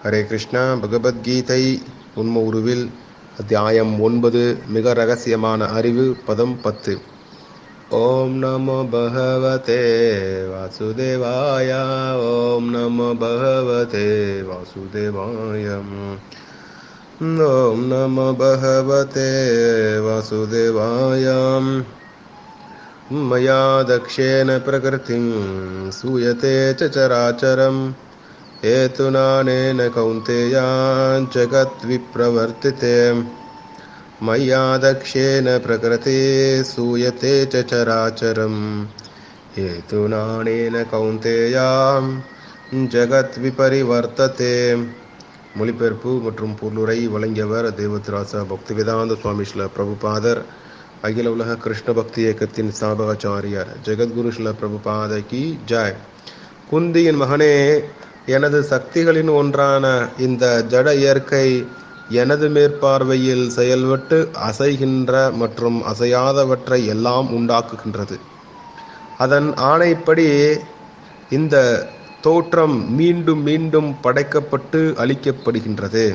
ஹரே கிருஷ்ணா பகவத்கீதை உண்ம உருவில் அத்தியாயம் ஒன்பது மிக ரகசியமான அறிவு பதம் பத்து ஓம் நமோ பகவதே வாசுதேவாய ஓம் நமோ பகவதே வாசுதேவாயம் ஓம் நமோ பகவதே வாசுதேவாயம் मया दक्षेण प्रकृतिं सूयते च चराचरम् हेतुनानेन कौन्तेया जगद्विप्रवर्तिते मया दक्षेण प्रकृते सूयते च चराचरम् हेतुनानेन कौन्तेया ஜகத் விபரிவர்த்ததே மொழிபெயர்ப்பு மற்றும் பொருளுரை வழங்கியவர் தேவத்ராசா பக்திவேதாந்த சுவாமி ஸ்ல பிரபுபாதர் அகில உலக கிருஷ்ண பக்தி இயக்கத்தின் ஸ்தாபகாச்சாரியார் ஜெகத்குரு ஸ்ல பிரபுபாத கி ஜாய் குந்தியின் மகனே எனது சக்திகளின் ஒன்றான இந்த ஜட இயற்கை எனது மேற்பார்வையில் செயல்பட்டு அசைகின்ற மற்றும் அசையாதவற்றை எல்லாம் உண்டாக்குகின்றது அதன் ஆணைப்படி இந்த தோற்றம் மீண்டும் மீண்டும் படைக்கப்பட்டு அளிக்கப்படுகின்றது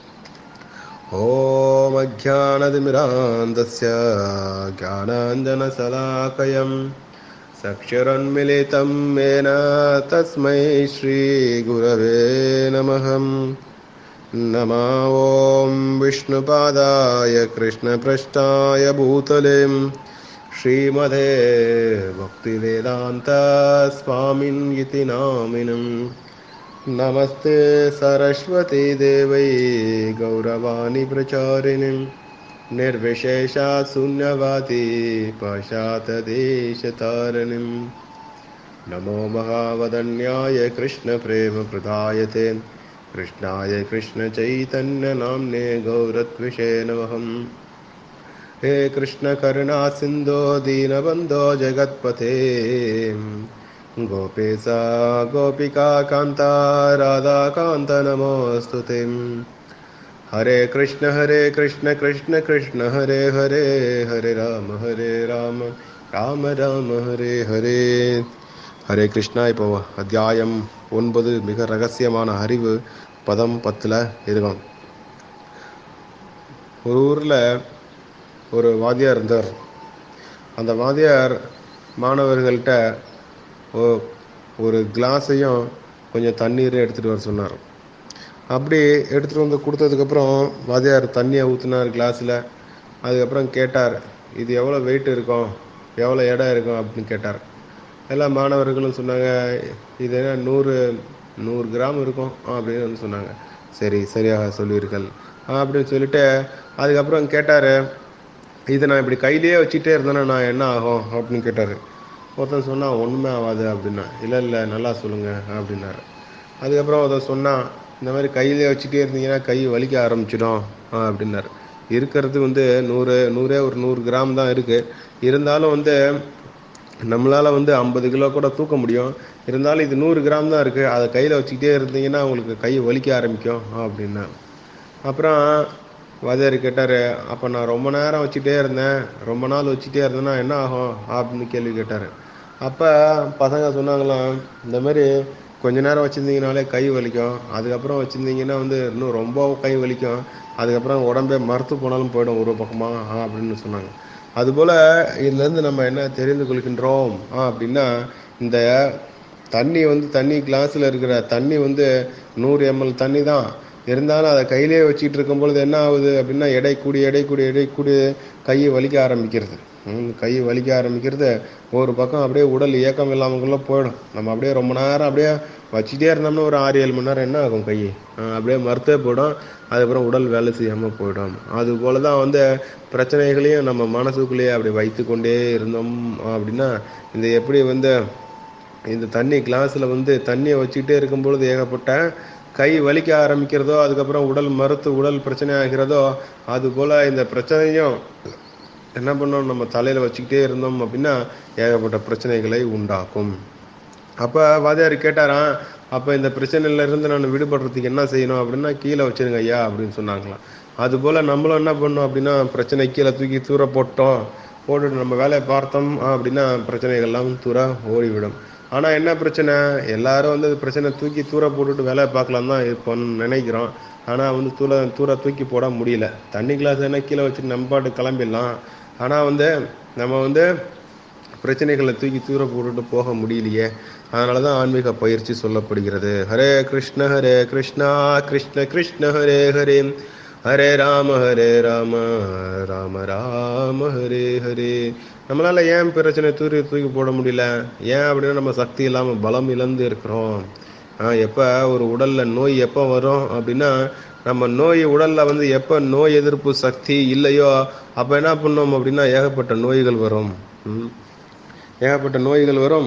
ॐ अज्ञानतिमिरान्धस्य ज्ञानाञ्जनशलाकयं सक्षरन्मिलितं येन तस्मै श्रीगुरवे नमः नमा ॐ विष्णुपादाय कृष्णपृष्ठाय भूतले श्रीमदे भक्तिवेदान्तस्वामिन् इति नामिनम् नमस्ते सरस्वती देवै गौरवाणी प्रचारिणीं निर्विशेषा शून्यवादी पशातदेशतारिणीं नमो महावदन्याय कृष्णप्रेमप्रदायते कृष्णाय कृष्णचैतन्यनाम्ने गौरत्विषे नमः हे कृष्णकरुणा सिन्धो दीनबन्धो जगत्पथे गोपेशा गोपिका कान्ता राधाकान्त नमोऽस्तु ते हरे कृष्ण हरे कृष्ण कृष्ण कृष्ण हरे हरे हरे राम हरे राम ராம ராம ஹரே ஹரே ஹரே கிருஷ்ணா இப்போ அத்தியாயம் ஒன்பது மிக ரகசியமான அறிவு பதம் பத்தில் இருக்கும் ஒரு ஊரில் ஒரு வாத்தியார் இருந்தார் அந்த வாத்தியார் மாணவர்கள்ட்ட ஒரு கிளாஸையும் கொஞ்சம் தண்ணீரை எடுத்துகிட்டு வர சொன்னார் அப்படி எடுத்துகிட்டு வந்து கொடுத்ததுக்கப்புறம் வாதியார் தண்ணியை ஊற்றினார் கிளாஸில் அதுக்கப்புறம் கேட்டார் இது எவ்வளோ வெயிட் இருக்கும் எவ்வளோ இடம் இருக்கும் அப்படின்னு கேட்டார் எல்லா மாணவர்களும் சொன்னாங்க இது என்ன நூறு நூறு கிராம் இருக்கும் அப்படின்னு வந்து சொன்னாங்க சரி சரியாக சொல்லுவீர்கள் அப்படின்னு சொல்லிட்டு அதுக்கப்புறம் கேட்டார் இதை நான் இப்படி கையிலேயே வச்சுட்டே இருந்தேன்னா நான் என்ன ஆகும் அப்படின்னு கேட்டார் ஒருத்தன் சொன்னான் ஒன்றுமே ஆகாது அப்படின்னா இல்லை இல்லை நல்லா சொல்லுங்கள் அப்படின்னாரு அதுக்கப்புறம் ஒருத்தன் சொன்னான் இந்த மாதிரி கையிலே வச்சுட்டே இருந்தீங்கன்னா கை வலிக்க ஆரம்பிச்சிடும் அப்படின்னாரு இருக்கிறது வந்து நூறு நூறே ஒரு நூறு கிராம் தான் இருக்குது இருந்தாலும் வந்து நம்மளால் வந்து ஐம்பது கிலோ கூட தூக்க முடியும் இருந்தாலும் இது நூறு கிராம் தான் இருக்குது அதை கையில் வச்சுக்கிட்டே இருந்தீங்கன்னா உங்களுக்கு கை வலிக்க ஆரம்பிக்கும் அப்படின்னா அப்புறம் வாதியார் கேட்டார் அப்போ நான் ரொம்ப நேரம் வச்சுட்டே இருந்தேன் ரொம்ப நாள் வச்சுட்டே இருந்தேன்னா என்ன ஆகும் அப்படின்னு கேள்வி கேட்டார் அப்போ பசங்க சொன்னாங்களாம் இந்த மாதிரி கொஞ்ச நேரம் வச்சுருந்தீங்கனாலே கை வலிக்கும் அதுக்கப்புறம் வச்சுருந்தீங்கன்னா வந்து இன்னும் ரொம்ப கை வலிக்கும் அதுக்கப்புறம் உடம்பே மறுத்து போனாலும் போயிடும் ஒரு பக்கமாக அப்படின்னு சொன்னாங்க அதுபோல் இதுலேருந்து நம்ம என்ன தெரிந்து கொள்கின்றோம் அப்படின்னா இந்த தண்ணி வந்து தண்ணி கிளாஸில் இருக்கிற தண்ணி வந்து நூறு எம்எல் தண்ணி தான் இருந்தாலும் அதை கையிலே வச்சுட்டு இருக்கும் பொழுது என்ன ஆகுது அப்படின்னா எடை கூடி எடை கூடி எடை கூடி கையை வலிக்க ஆரம்பிக்கிறது கை வலிக்க ஆரம்பிக்கிறது ஒரு பக்கம் அப்படியே உடல் இயக்கம் இல்லாமக்குள்ள போயிடும் நம்ம அப்படியே ரொம்ப நேரம் அப்படியே வச்சுட்டே இருந்தோம்னா ஒரு ஆறு ஏழு மணி நேரம் என்ன ஆகும் கை அப்படியே மறுத்தே போயிடும் அதுக்கப்புறம் உடல் வேலை செய்யாமல் போயிடும் அது போல தான் வந்து பிரச்சனைகளையும் நம்ம மனசுக்குள்ளேயே அப்படி வைத்து கொண்டே இருந்தோம் அப்படின்னா இந்த எப்படி வந்து இந்த தண்ணி கிளாஸில் வந்து தண்ணியை வச்சுக்கிட்டே இருக்கும் பொழுது ஏகப்பட்ட கை வலிக்க ஆரம்பிக்கிறதோ அதுக்கப்புறம் உடல் மறுத்து உடல் பிரச்சனை ஆகிறதோ அது போல் இந்த பிரச்சனையும் என்ன பண்ணோம் நம்ம தலையில் வச்சுக்கிட்டே இருந்தோம் அப்படின்னா ஏகப்பட்ட பிரச்சனைகளை உண்டாக்கும் அப்போ வாதியார் கேட்டாராம் அப்போ இந்த பிரச்சனையிலேருந்து நான் விடுபடுறதுக்கு என்ன செய்யணும் அப்படின்னா கீழே வச்சிருங்க ஐயா அப்படின்னு சொன்னாங்களாம் அதுபோல் நம்மளும் என்ன பண்ணோம் அப்படின்னா பிரச்சனை கீழே தூக்கி தூர போட்டோம் போட்டுட்டு நம்ம வேலையை பார்த்தோம் அப்படின்னா பிரச்சனைகள்லாம் தூர ஓடிவிடும் ஆனா என்ன பிரச்சனை எல்லாரும் வந்து அது பிரச்சனை தூக்கி தூர போட்டுட்டு வேலையை பார்க்கலாம் தான் இப்போ நினைக்கிறோம் ஆனா வந்து தூர தூர தூக்கி போட முடியல தண்ணி கிளாஸ் என்ன கீழே வச்சுட்டு நம்ம பாட்டு கிளம்பிடலாம் ஆனா வந்து நம்ம வந்து பிரச்சனைகளை தூக்கி தூர போட்டுட்டு போக முடியலையே அதனால தான் ஆன்மீக பயிற்சி சொல்லப்படுகிறது ஹரே கிருஷ்ண ஹரே கிருஷ்ணா கிருஷ்ண கிருஷ்ண ஹரே ஹரே ஹரே ராம ஹரே ராம ராம ராம ஹரே ஹரே நம்மளால ஏன் பிரச்சனை தூக்கி தூக்கி போட முடியல ஏன் அப்படின்னா நம்ம சக்தி இல்லாம பலம் இழந்து இருக்கிறோம் ஆஹ் எப்ப ஒரு உடல்ல நோய் எப்ப வரும் அப்படின்னா நம்ம நோய் உடல்ல வந்து எப்ப நோய் எதிர்ப்பு சக்தி இல்லையோ அப்ப என்ன பண்ணோம் அப்படின்னா ஏகப்பட்ட நோய்கள் வரும் ம். ஏகப்பட்ட நோய்கள் வரும்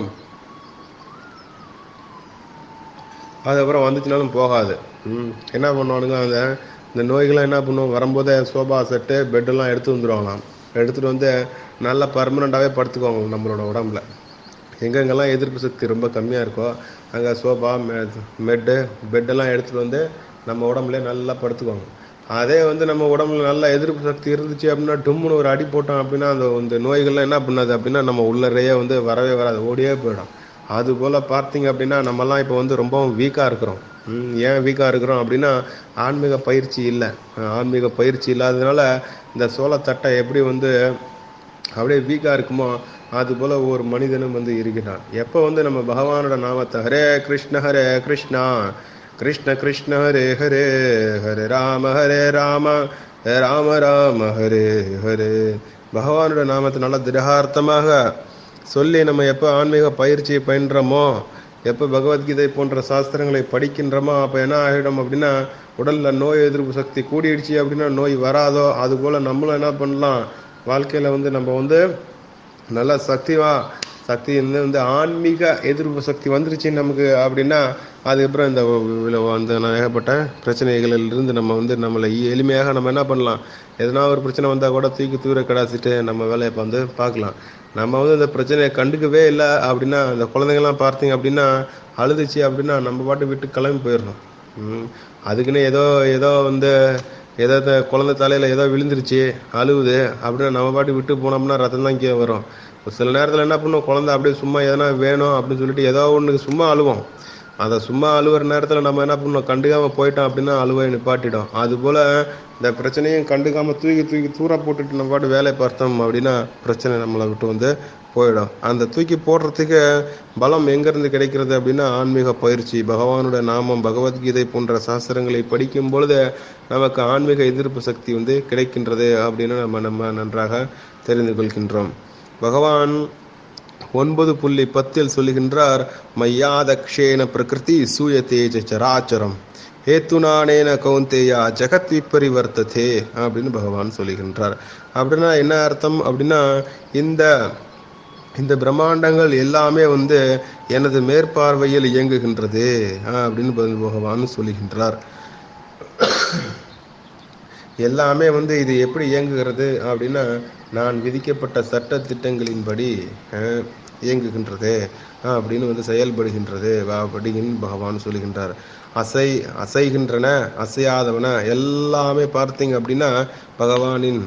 அதுக்கப்புறம் வந்துச்சுனாலும் போகாது ம். என்ன பண்ணுவானுங்க அந்த இந்த நோய்கள்லாம் என்ன பண்ணுவோம் வரும்போதே சோபா செட்டு பெட்டெல்லாம் எடுத்து வந்துடுவாங்களாம் எடுத்துட்டு வந்து நல்லா பர்மனண்டாகவே படுத்துக்குவாங்க நம்மளோட உடம்புல எங்கெங்கெல்லாம் எதிர்ப்பு சக்தி ரொம்ப கம்மியாக இருக்கோ அங்கே சோபா மெ மெட்டு பெட்டெல்லாம் எடுத்துகிட்டு வந்து நம்ம உடம்புல நல்லா படுத்துக்குவாங்க அதே வந்து நம்ம உடம்புல நல்ல எதிர்ப்பு சக்தி இருந்துச்சு அப்படின்னா டும்முன்னு ஒரு அடி போட்டோம் அப்படின்னா அந்த இந்த நோய்கள்லாம் என்ன பண்ணாது அப்படின்னா நம்ம உள்ளறையே வந்து வரவே வராது ஓடியே போயிடும் அது போல் பார்த்தீங்க அப்படின்னா நம்மலாம் இப்போ வந்து ரொம்பவும் வீக்காக இருக்கிறோம் ம், ஏன் வீக்காக இருக்கிறோம் அப்படின்னா ஆன்மீக பயிற்சி இல்லை ஆன்மீக பயிற்சி இல்லாததுனால இந்த சோளத்தட்டை எப்படி வந்து அப்படியே வீக்காக இருக்குமோ அது போல ஒரு மனிதனும் வந்து இருக்கிறான் எப்போ வந்து நம்ம பகவானோட நாமத்தை ஹரே கிருஷ்ண ஹரே கிருஷ்ணா கிருஷ்ண கிருஷ்ண ஹரே ஹரே ஹரே ராம ஹரே ராம ஹரே ராம ராம ஹரே ஹரே பகவானோட நாமத்தை நல்லா திடகார்த்தமாக சொல்லி நம்ம எப்போ ஆன்மீக பயிற்சியை பயின்றோமோ எப்போ பகவத்கீதை போன்ற சாஸ்திரங்களை படிக்கின்றோமோ அப்போ என்ன ஆகிடும் அப்படின்னா உடல்ல நோய் எதிர்ப்பு சக்தி கூடிடுச்சு அப்படின்னா நோய் வராதோ அது போல நம்மளும் என்ன பண்ணலாம் வாழ்க்கையில வந்து நம்ம வந்து நல்ல சக்திவா சக்தி வந்து வந்து ஆன்மீக எதிர்ப்பு சக்தி வந்துருச்சு நமக்கு அப்படின்னா அதுக்கப்புறம் இந்த இதுல வந்து ஏகப்பட்ட பிரச்சனைகளில் இருந்து நம்ம வந்து நம்மளை எளிமையாக நம்ம என்ன பண்ணலாம் எதனா ஒரு பிரச்சனை வந்தால் கூட தூக்கி தூர கடாசிட்டு நம்ம வேலையை இப்ப வந்து பார்க்கலாம் நம்ம வந்து இந்த பிரச்சனையை கண்டுக்கவே இல்லை அப்படின்னா இந்த குழந்தைங்கலாம் பார்த்தீங்க அப்படின்னா அழுதுச்சு அப்படின்னா நம்ம பாட்டு விட்டு கிளம்பி போயிடணும் ம். அதுக்குன்னு ஏதோ ஏதோ வந்து ஏதோ இந்த குழந்தை தலையில ஏதோ விழுந்துருச்சு அழுவுது அப்படின்னா நம்ம பாட்டு விட்டு போனோம்னா ரத்தம் தான் கீழே வரும் ஒரு சில நேரத்தில் என்ன பண்ணும் குழந்தை அப்படியே சும்மா எதனா வேணும் அப்படின்னு சொல்லிட்டு ஏதோ ஒண்ணுக்கு சும்மா அழுவோம் அதை சும்மா அழுவுற நேரத்தில் நம்ம என்ன பண்ணோம் கண்டுக்காம போயிட்டோம் அப்படின்னா அழுவை நிப்பாட்டிடும் அது போல இந்த பிரச்சனையும் கண்டுக்காம தூக்கி தூக்கி தூர போட்டுட்டு நம்ம பாட்டு வேலையை பார்த்தோம் அப்படின்னா பிரச்சனை நம்மளை விட்டு வந்து போயிடும் அந்த தூக்கி போடுறதுக்கு பலம் எங்கிருந்து கிடைக்கிறது அப்படின்னா ஆன்மீக பயிற்சி பகவானோட நாமம் பகவத்கீதை போன்ற சாஸ்திரங்களை படிக்கும் பொழுது நமக்கு ஆன்மீக எதிர்ப்பு சக்தி வந்து கிடைக்கின்றது அப்படின்னு நம்ம நம்ம நன்றாக தெரிந்து கொள்கின்றோம் பகவான் ஒன்பது புள்ளி பத்தில் சொல்லுகின்றார் மையாதக்ஷேன பிரகிருதி சூயதேஜ சராச்சரம் ஹேத்துனானேன கௌந்தேயா ஜெகத் விப்பரிவர்த்ததே அப்படின்னு பகவான் சொல்லுகின்றார் அப்படின்னா என்ன அர்த்தம் அப்படின்னா இந்த இந்த பிரம்மாண்டங்கள் எல்லாமே வந்து எனது மேற்பார்வையில் இயங்குகின்றது ஆஹ் அப்படின்னு பகவான் பகவான் சொல்லுகின்றார் எல்லாமே வந்து இது எப்படி இயங்குகிறது அப்படின்னா நான் விதிக்கப்பட்ட சட்ட திட்டங்களின்படி அஹ், இயங்குகின்றது அஹ், அப்படின்னு வந்து செயல்படுகின்றது வா- அப்படின்னு பகவான் சொல்லுகின்றார் அசை அசைகின்றன அசையாதவன எல்லாமே பார்த்தீங்க அப்படின்னா பகவானின்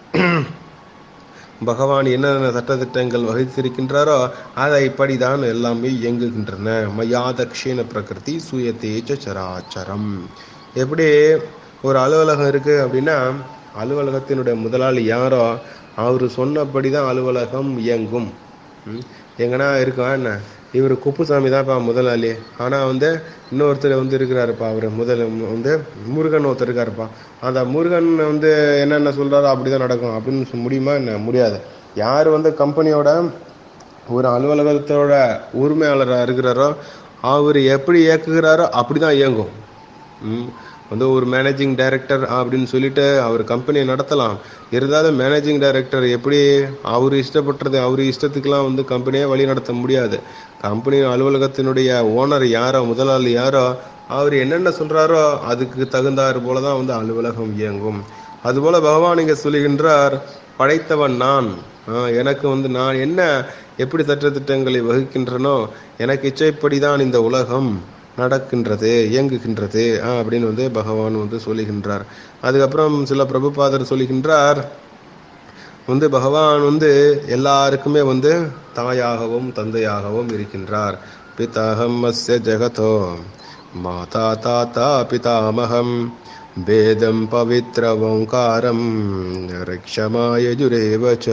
பகவான் என்னென்ன சட்டத்திட்டங்கள் வகித்திருக்கின்றாரோ அதைப்படிதான் எல்லாமே இயங்குகின்றன மயாதக்ஷேன பிரகிருதி சுயதேஜ சராச்சரம் எப்படி ஒரு அலுவலகம் இருக்கு அப்படின்னா அலுவலகத்தினுடைய முதலாளி யாரோ அவர் சொன்னபடி தான் அலுவலகம் இயங்கும் ம். எங்கன்னா இருக்கா என்ன இவர் குப்புசாமி தான்ப்பா முதலாளி ஆனா வந்து இன்னொருத்தர் வந்து இருக்கிறாருப்பா அவர் முதல் வந்து முருகன் ஒருத்தர் இருக்காருப்பா அந்த முருகன் வந்து என்னென்ன சொல்றாரோ அப்படிதான் நடக்கும் அப்படின்னு சொல்ல முடியுமா என்ன முடியாது யார் வந்து கம்பெனியோட ஒரு அலுவலகத்தோட உரிமையாளராக இருக்கிறாரோ அவர் எப்படி இயக்குகிறாரோ அப்படிதான் இயங்கும் ம். வந்து ஒரு மேனேஜிங் டைரக்டர் அப்படின்னு சொல்லிட்டு அவர் கம்பெனியை நடத்தலாம் இருந்தாலும் மேனேஜிங் டைரக்டர் எப்படி அவர் இஷ்டப்பட்டது அவர் இஷ்டத்துக்கெல்லாம் வந்து கம்பெனியை வழி நடத்த முடியாது கம்பெனி அலுவலகத்தினுடைய ஓனர் யாரோ முதலாளி யாரோ அவர் என்னென்ன சொல்றாரோ அதுக்கு தகுந்தாறு போலதான் வந்து அலுவலகம் இயங்கும் அதுபோல பகவான் இங்க சொல்லுகின்றார் படைத்தவன் நான் ஆஹ் எனக்கு வந்து நான் என்ன எப்படி சட்டத்திட்டங்களை வகுக்கின்றனோ எனக்கு இச்சைப்படிதான் இந்த உலகம் நடக்கின்றது இயங்குகின்றது ஆஹ் அப்படின்னு வந்து பகவான் வந்து சொல்லுகின்றார் அதுக்கப்புறம் சில பிரபுபாதர் சொல்லுகின்றார் வந்து பகவான் வந்து எல்லாருக்குமே வந்து தாயாகவும் தந்தையாகவும் இருக்கின்றார் பிதாகம் அஸ்ய ஜெகதோ மாதா தாத்தா பிதாமகம் வேதம் பவித்ர ஓங்காரம் ரிக்ஷமாயஜுரேவச்ச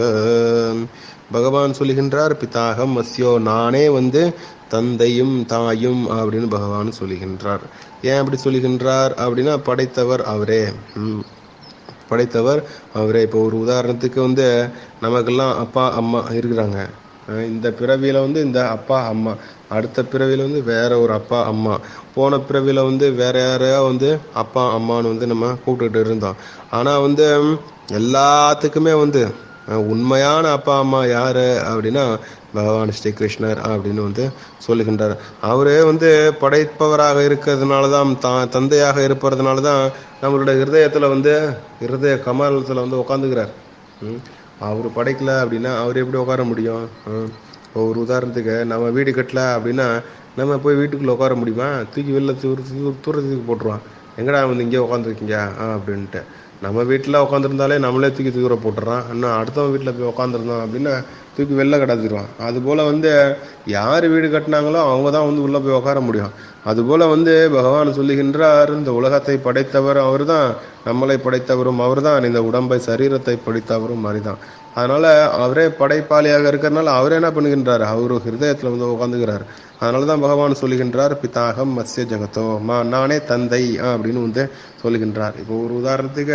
பகவான் சொல்லுகின்றார் பிதாகம் அஸ்யோ நானே வந்து தந்தையும் தாயும் அப்படின்னு பகவான் சொல்லுகின்றார் ஏன் அப்படி சொல்லுகின்றார் அப்படின்னா படைத்தவர் அவரே ம். படைத்தவர் அவரே இப்போ ஒரு உதாரணத்துக்கு வந்து நமக்கெல்லாம் அப்பா அம்மா இருக்கிறாங்க அஹ் இந்த பிறவியில வந்து இந்த அப்பா அம்மா அடுத்த பிறவியில வந்து வேற ஒரு அப்பா அம்மா போன பிறவியில வந்து வேற யாரையா வந்து அப்பா அம்மான்னு வந்து நம்ம கூப்பிட்டுட்டு இருந்தோம் ஆனா வந்து ம், எல்லாத்துக்குமே வந்து அஹ் உண்மையான அப்பா அம்மா யாரு அப்படின்னா பகவான் ஸ்ரீ கிருஷ்ணர் அப்படின்னு வந்து சொல்லுகின்றார் அவரே வந்து படைப்பவராக இருக்கிறதுனால தான் தான் தந்தையாக இருப்பதுனால தான் நம்மளோட ஹிருதயத்துல வந்து ஹிருதய கமலத்துல வந்து உட்காந்துக்கிறார் அவர் படைக்கல அப்படின்னா அவர் எப்படி உட்கார முடியும் ம். இப்போ ஒரு உதாரணத்துக்கு நம்ம வீடு கட்டல அப்படின்னா நம்ம போய் வீட்டுக்குள்ள உட்கார முடியுமா தூக்கி வெளில தூர தூரத்துக்கு போட்டுருவான் எங்கடா வந்து இங்கே உட்காந்துருக்கீங்க ஆ அப்படின்ட்டு நம்ம வீட்டில் உட்காந்துருந்தாலே நம்மளே தூக்கி தூர போட்டுறான் இன்னும் அடுத்தவன் வீட்டில் போய் உட்காந்துருந்தோம் அப்படின்னா தூக்கி வெளில கடத்திடுவான் அதுபோல் வந்து யார் வீடு கட்டினாங்களோ அவங்க தான் வந்து உள்ளே போய் உட்கார முடியும் அதுபோல் வந்து பகவான் சொல்லுகின்றார் இந்த உலகத்தை படைத்தவர் அவர்தான் நம்மளை படைத்தவரும் அவர்தான் இந்த உடம்பை சரீரத்தை படைத்தவரும் மாதிரிதான் அதனால அவரே படைப்பாளியாக இருக்கிறதுனால அவரே என்ன பண்ணுகின்றார் அவரு ஹிருதயத்துல வந்து உட்காந்துக்கிறார் அதனால தான் பகவான் சொல்லுகின்றார் பிதாகம் மத்ய ஜெகத்தோ மா நானே தந்தை அப்படின்னு வந்து சொல்லுகின்றார் இப்போ ஒரு உதாரணத்துக்கு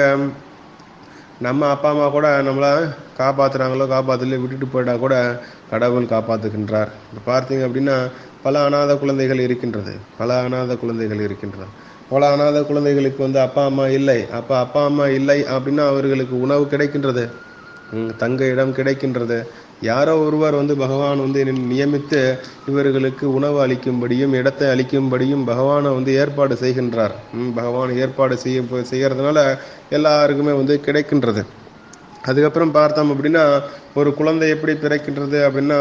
நம்ம அப்பா அம்மா கூட நம்மளை காப்பாத்துறாங்களோ காப்பாத்துல விட்டுட்டு போயிட்டா கூட கடவுள் காப்பாத்துகின்றார் இப்போ பார்த்தீங்க அப்படின்னா பல அனாதை குழந்தைகள் இருக்கின்றது பல அனாதை குழந்தைகள் இருக்கின்றது பல அனாதை குழந்தைகளுக்கு வந்து அப்பா அம்மா இல்லை அப்ப அப்பா அம்மா இல்லை அப்படின்னா அவர்களுக்கு உணவு கிடைக்கின்றது ம், தங்க இடம் கிடைக்கின்றது யாரோ ஒருவர் வந்து பகவான் வந்து நியமித்து இவர்களுக்கு உணவு அளிக்கும்படியும் இடத்தை அளிக்கும்படியும் பகவானை வந்து ஏற்பாடு செய்கின்றார் ம், பகவான் ஏற்பாடு செய்ய செய்யறதுனால எல்லாருக்குமே வந்து கிடைக்கின்றது அதுக்கப்புறம் பார்த்தோம் அப்படின்னா ஒரு குழந்தை எப்படி பிறக்கின்றது அப்படின்னா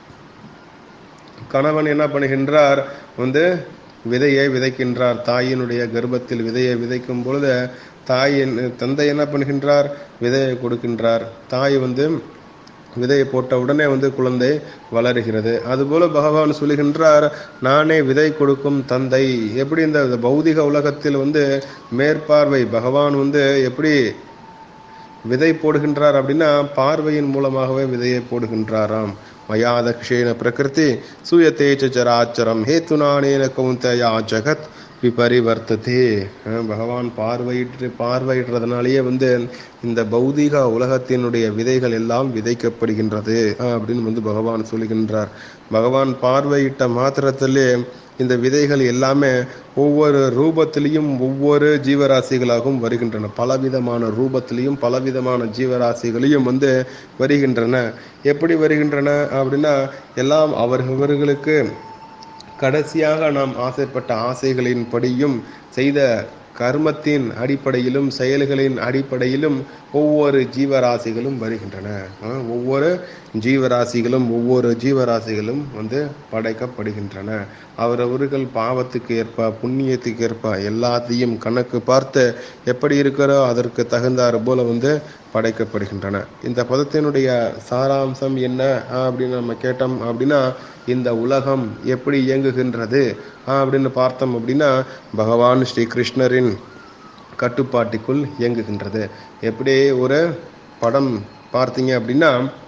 கணவன் என்ன பண்ணுகின்றார் வந்து விதையை விதைக்கின்றார் தாயினுடைய கர்ப்பத்தில் விதையை விதைக்கும் பொழுது தாயின் தந்தை என்ன பண்ணுகின்றார் விதையை கொடுக்கின்றார் தாய் வந்து விதையை போட்ட உடனே வந்து குழந்தை வளருகிறது அதுபோல பகவான் சொல்லுகின்றார் நானே விதை கொடுக்கும் தந்தை எப்படி இந்த பௌதிக உலகத்தில் வந்து மேற்பார்வை பகவான் வந்து எப்படி விதை போடுகின்றார் அப்படின்னா பார்வையின் மூலமாகவே விதையை போடுகின்றாராம் மயாதக்ஷேன பிரகிருதி சூயத்தேச்ச சராச்சரம் ஹேத்துனானேன கௌந்தயா ஜகத் விபரிவர்த்ததே அஹ் பகவான் பார்வையிட்டு பார்வையிடுறதுனாலேயே வந்து இந்த பௌதீக உலகத்தினுடைய விதைகள் எல்லாம் விதைக்கப்படுகின்றது அஹ் அப்படின்னு வந்து பகவான் சொல்லுகின்றார் பகவான் பார்வையிட்ட மாத்திரத்திலே இந்த விதைகள் எல்லாமே ஒவ்வொரு ரூபத்திலையும் ஒவ்வொரு ஜீவராசிகளாகவும் வருகின்றன பலவிதமான ரூபத்திலையும் பலவிதமான ஜீவராசிகளையும் வந்து வருகின்றன எப்படி வருகின்றன அப்படின்னா எல்லாம் அவர்களுக்கு கடைசியாக நாம் ஆசைப்பட்ட ஆசைகளின் படியும் செய்த கர்மத்தின் அடிப்படையிலும் செயல்களின் அடிப்படையிலும் ஒவ்வொரு ஜீவராசிகளும் வருகின்றன அஹ் ஒவ்வொரு ஜீவராசிகளும் ஒவ்வொரு ஜீவராசிகளும் வந்து படைக்கப்படுகின்றன அவரவர்கள் பாவத்துக்கு ஏற்ப புண்ணியத்துக்கு ஏற்ப எல்லாத்தையும் கணக்கு பார்த்து எப்படி இருக்கிறோ அதற்கு தகுந்தாறு போல வந்து படைக்கப்படுகின்றன இந்த பதத்தினுடைய சாராம்சம் என்ன அப்படின்னு நம்ம கேட்டோம் அப்படின்னா இந்த உலகம் எப்படி இயங்குகின்றது அப்படின்னு பார்த்தோம் அப்படின்னா பகவான் ஸ்ரீ கிருஷ்ணரின் கட்டுப்பாட்டுக்குள் இயங்குகின்றது எப்படி ஒரு படம் பார்த்தீங்க அப்படின்னா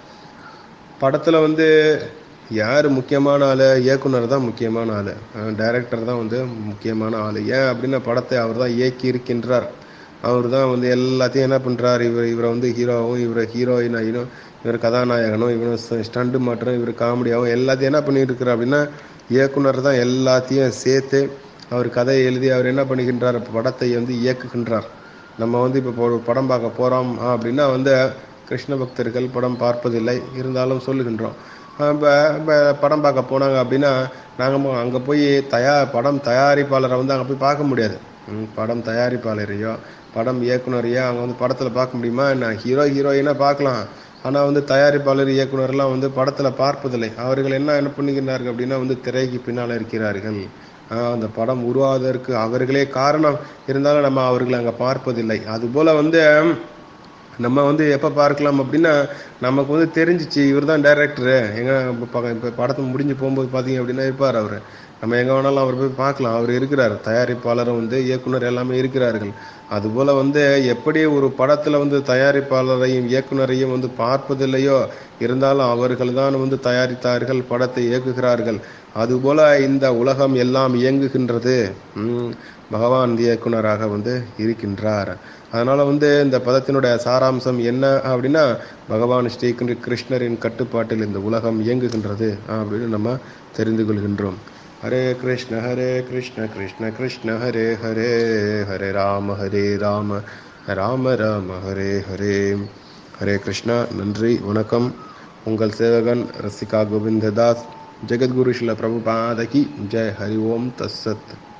படத்துல வந்து யார் முக்கியமான ஆளு இயக்குனர் தான் முக்கியமான ஆளு டைரக்டர் தான் வந்து முக்கியமான ஆளு ஏன் அப்படின்னா படத்தை அவர் தான் இயக்கி இருக்கின்றார் அவர் தான் வந்து எல்லாத்தையும் என்ன பண்றார் இவர் இவரை வந்து ஹீரோவும் இவரை ஹீரோயினாயினும் இவர் கதாநாயகனும் இவரும் ஸ்டண்டு மாற்றம் இவர் காமெடியாகவும் எல்லாத்தையும் என்ன பண்ணிட்டு இருக்கிறார் அப்படின்னா இயக்குனர் தான் எல்லாத்தையும் சேர்த்து அவர் கதையை எழுதி அவர் என்ன பண்ணுகின்றார் படத்தை வந்து இயக்குகின்றார் நம்ம வந்து இப்போ ஒரு படம் பார்க்க போறோம் அப்படின்னா வந்து கிருஷ்ண பக்தர்கள் படம் பார்ப்பதில்லை இருந்தாலும் சொல்லுகின்றோம் இப்போ இப்போ படம் பார்க்க போனாங்க அப்படின்னா நாங்கள் அங்கே போய் தயார் படம் தயாரிப்பாளரை வந்து அங்கே போய் பார்க்க முடியாது ம், படம் தயாரிப்பாளரையோ படம் இயக்குனரையோ அங்கே வந்து படத்தில் பார்க்க முடியுமா என்ன ஹீரோ ஹீரோயினா பார்க்கலாம் ஆனால் வந்து தயாரிப்பாளர் இயக்குனர்லாம் வந்து படத்தில் பார்ப்பதில்லை அவர்கள் என்ன என்ன பண்ணுகிறார்கள் அப்படின்னா வந்து திரைக்கு பின்னால் இருக்கிறார்கள் ஆஹ் அந்த படம் உருவாவதற்கு அவர்களே காரணம் இருந்தாலும் நம்ம அவர்களை அங்கே பார்ப்பதில்லை அதுபோல வந்து நம்ம வந்து எப்போ பார்க்கலாம் அப்படின்னா நமக்கு வந்து தெரிஞ்சிச்சு இவர் தான் டைரக்டரு எங்கே இப்போ படத்தை முடிஞ்சு போகும்போது பார்த்தீங்க அப்படின்னா இருப்பார் அவர் நம்ம எங்கே வேணாலும் அவர் போய் பார்க்கலாம் அவர் இருக்கிறார் தயாரிப்பாளரும் வந்து இயக்குனர் எல்லாமே இருக்கிறார்கள் அதுபோல் வந்து எப்படி ஒரு படத்தில் வந்து தயாரிப்பாளரையும் இயக்குனரையும் வந்து பார்ப்பதில்லையோ இருந்தாலும் அவர்கள் தான் வந்து தயாரித்தார்கள் படத்தை இயக்குகிறார்கள் அதுபோல இந்த உலகம் எல்லாம் இயங்குகின்றது ம், பகவான் இயக்குனராக வந்து இருக்கின்றார் அதனால வந்து இந்த பதத்தினுடைய சாராம்சம் என்ன அப்படின்னா பகவான் ஸ்ரீ கிரு- கிருஷ்ணரின் கட்டுப்பாட்டில் இந்த உலகம் இயங்குகின்றது அப்படின்னு நம்ம தெரிந்து கொள்கின்றோம் ஹரே கிருஷ்ண ஹரே கிருஷ்ண கிருஷ்ண கிருஷ்ண ஹரே ஹரே ஹரே ராம ஹரே ராம ராம ராம ஹரே ஹரே ஹரே கிருஷ்ணா நன்றி வணக்கம் உங்கள் சேவகன் ரசிகா கோவிந்ததாஸ் ஜெகத்குரு ஸ்ரீல பிரபுபாதகி ஜெய் ஹரி ஓம் தஸ்ஸத்